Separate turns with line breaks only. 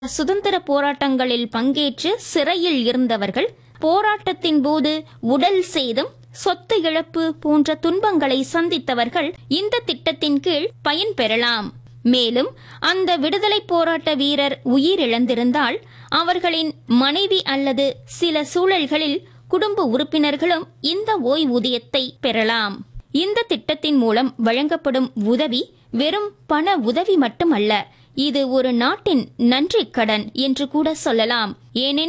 சுதந்திர போராட்டங்களில் பங்கேற்று சிறையில் இருந்தவர்கள் போராட்டத்தின் போது உடல் சேதம் சொத்து இழப்பு போன்ற துன்பங்களை சந்தித்தவர்கள் இந்த திட்டத்தின் கீழ் பயன்பெறலாம் மேலும் அந்த விடுதலை போராட்ட வீரர் உயிரிழந்திருந்தால் அவர்களின் மனைவி அல்லது சில சூழல்களில் குடும்ப உறுப்பினர்களும் இந்த ஓய்வூதியத்தை பெறலாம் இந்த திட்டத்தின் மூலம் வழங்கப்படும் உதவி வெறும் பண உதவி மட்டுமல்ல இது ஒரு நாட்டின் நன்றிக் கடன் என்று கூட சொல்லலாம் ஏனெனில்